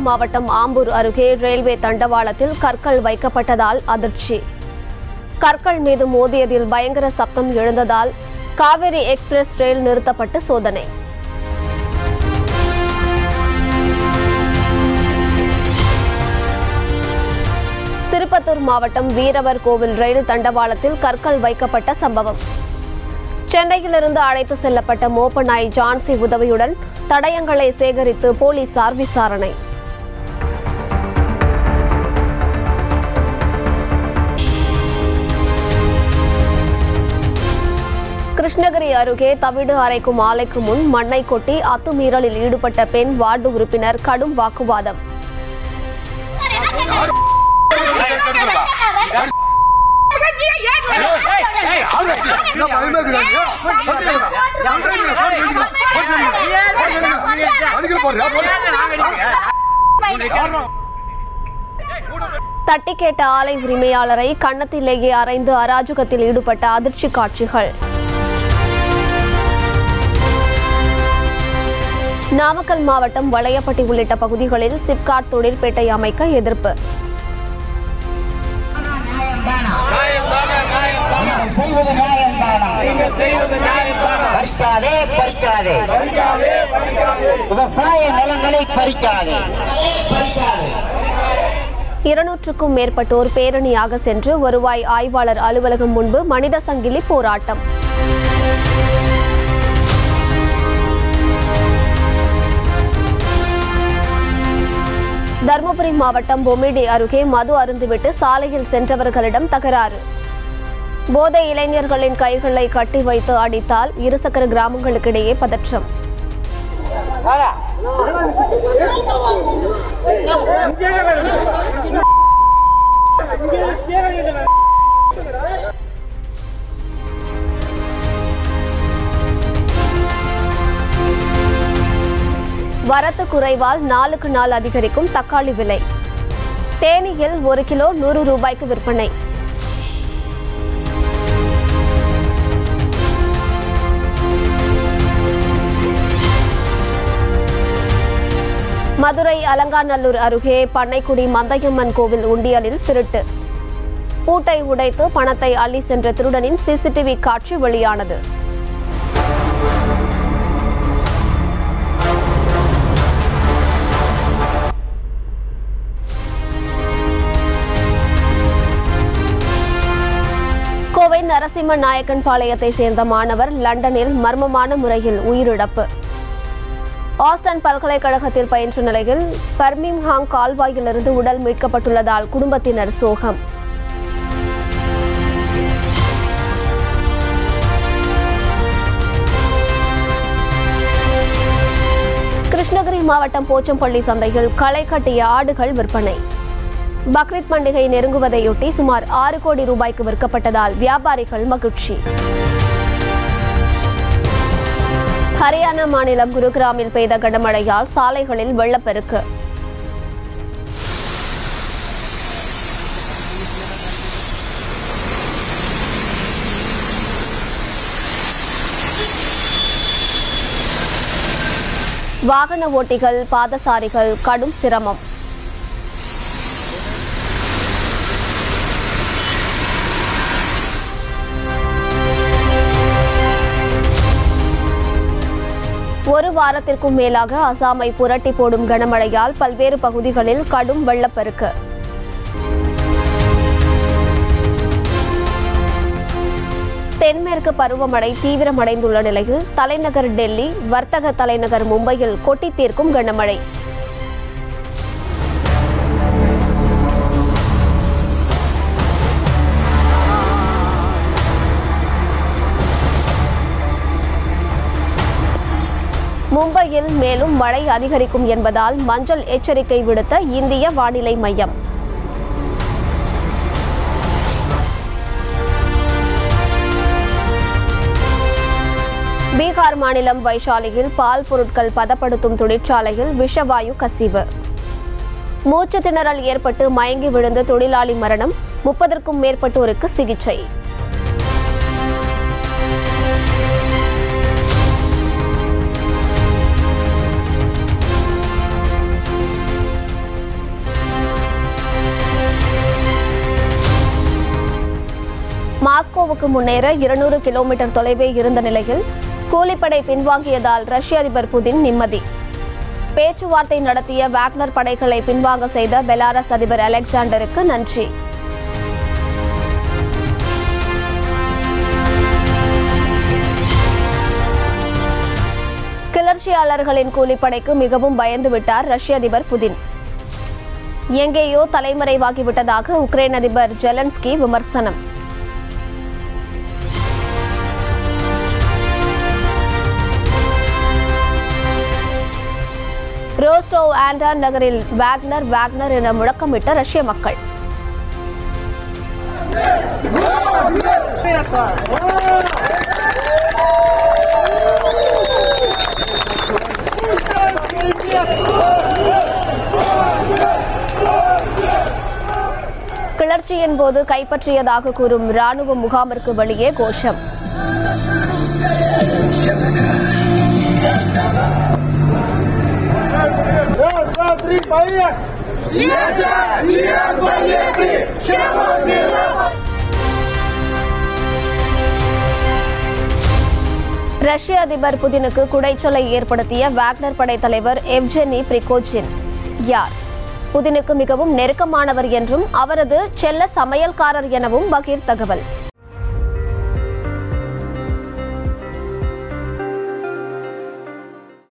மாவட்டம் ஆம்பூர் அருகே ரயில்வே தண்டவாளத்தில் கற்கள் வைக்கப்பட்டதால் அதிர்ச்சி கற்கள் மீது மோதியதில் பயங்கர சப்தம் எழுந்ததால் காவிரி எக்ஸ்பிரஸ் ரயில் நிறுத்தப்பட்டு சோதனை திருப்பத்தூர் மாவட்டம் வீரவர் கோவில் ரயில் தண்டவாளத்தில் கற்கள் வைக்கப்பட்ட சம்பவம் சென்னையிலிருந்து அழைத்து செல்லப்பட்ட மோப்ப நாய் ஜான்சி உதவியுடன் தடயங்களை சேகரித்து போலீசார் விசாரணை கிருஷ்ணகிரி அருகே தவிடு அரைக்கும் ஆலைக்கு முன் மண்ணை கொட்டி அத்துமீறலில் ஈடுபட்ட பெண் வார்டு உறுப்பினர் கடும் வாக்குவாதம் என்ன பயமா இருக்குதாங்க? அடிக்கல போறியா? போடு. தட்டி கேட்ட ஆலை உரிமையாளரை கன்னத்திலேயே அரைந்து அராஜகத்தில் ஈடுபட்ட அதிர்ச்சி காட்சிகள் நாமக்கல் மாவட்டம் வளையப்பட்டி உள்ளிட்ட பகுதிகளில் சிப்காட் தொழிற்பேட்டை அமைக்க எதிர்ப்பு நீங்கள் செய்வது நியாயம்தானா? பறிக்காதே பறிக்காதே விவசாய நிலங்களை பறிக்காதே பறிக்காதே இருநூற்றுக்கும் மேற்பட்டோர் பேரணியாக சென்று வருவாய் ஆய்வாளர் அலுவலகம் முன்பு மனித சங்கிலி போராட்டம் தருமபுரி மாவட்டம் பொமிடி அருகே மது அருந்துவிட்டு சாலையில் சென்றவர்களிடம் தகராறு போதை இளைஞர்களின் கைகளை கட்டி வைத்து அடித்தால் இருசக்கர கிராமங்களுக்கிடையே பதற்றம் வரத்து குறைவால் நாளுக்கு நாள் அதிகரிக்கும் தக்காளி விலை தேனியில் ஒரு கிலோ நூறு ரூபாய்க்கு விற்பனை மதுரை அலங்காநல்லூர் அருகே பண்ணைக்குடி மந்தையம்மன் கோவில் உண்டியலில் திருட்டு பூட்டை உடைத்து பணத்தை அள்ளி சென்ற திருடனின் சிசிடிவி காட்சி வெளியானது கோவை நரசிம்ம நாயக்கன் பாளையத்தை சேர்ந்த மாணவர் லண்டனில் மர்மமான முறையில் உயிரிழப்பு ஆஸ்டன் பல்கலைக்கழகத்தில் பயின்ற நிலையில் பர்மிங்ஹாங் கால்வாயிலிருந்து உடல் மீட்கப்பட்டுள்ளதால் குடும்பத்தினர் சோகம் கிருஷ்ணகிரி மாவட்டம் போச்சம்பள்ளி சந்தையில் களை கட்டிய ஆடுகள் விற்பனை பக்ரீத் பண்டிகை நெருங்குவதையொட்டி சுமார் ஆறு கோடி ரூபாய்க்கு விற்கப்பட்டதால் வியாபாரிகள் மகிழ்ச்சி ஹரியானா மாநிலம் குருகிராமில் பெய்த கனமழையால் சாலைகளில் வெள்ளப்பெருக்கு வாகன ஓட்டிகள் பாதசாரிகள் கடும் சிரமம் ஒரு வாரத்திற்கும் மேலாக அசாமை புரட்டி போடும் கனமழையால் பல்வேறு பகுதிகளில் கடும் வெள்ளப்பெருக்கு தென்மேற்கு பருவமழை தீவிரமடைந்துள்ள நிலையில் தலைநகர் டெல்லி வர்த்தக தலைநகர் மும்பையில் கொட்டி தீர்க்கும் கனமழை மும்பையில் மேலும் மழை அதிகரிக்கும் என்பதால் மஞ்சள் எச்சரிக்கை விடுத்த இந்திய வானிலை மையம் பீகார் மாநிலம் வைஷாலியில் பால் பொருட்கள் பதப்படுத்தும் தொழிற்சாலையில் விஷவாயு கசிவு மூச்சு திணறல் ஏற்பட்டு மயங்கி விழுந்த தொழிலாளி மரணம் முப்பதற்கும் மேற்பட்டோருக்கு சிகிச்சை மாஸ்கோவுக்கு முன்னேற இருநூறு கிலோமீட்டர் தொலைவே இருந்த நிலையில் கூலிப்படை பின்வாங்கியதால் ரஷ்ய அதிபர் புதின் நிம்மதி பேச்சுவார்த்தை நடத்திய வாக்னர் படைகளை பின்வாங்க செய்த பெலாரஸ் அதிபர் அலெக்சாண்டருக்கு நன்றி கிளர்ச்சியாளர்களின் கூலிப்படைக்கு மிகவும் பயந்து விட்டார் ரஷ்ய அதிபர் புதின் எங்கேயோ தலைமறைவாகிவிட்டதாக உக்ரைன் அதிபர் ஜெலன்ஸ்கி விமர்சனம் ரோஸ்டோவ் ஆண்டான் நகரில் வாக்னர் வாக்னர் என முழக்கமிட்ட ரஷ்ய மக்கள் கிளர்ச்சியின் போது கைப்பற்றியதாக கூறும் ராணுவ முகாமிற்கு வெளியே கோஷம் Раз, два, три, поехали! ரஷ்ய அதிபர் புதினுக்கு குடைச்சொலை ஏற்படுத்திய வாக்னர் படை தலைவர் எவ்ஜெனி பிரிகோஜின் யார் புதினுக்கு மிகவும் நெருக்கமானவர் என்றும் அவரது செல்ல சமையல்காரர் எனவும் பகீர் தகவல்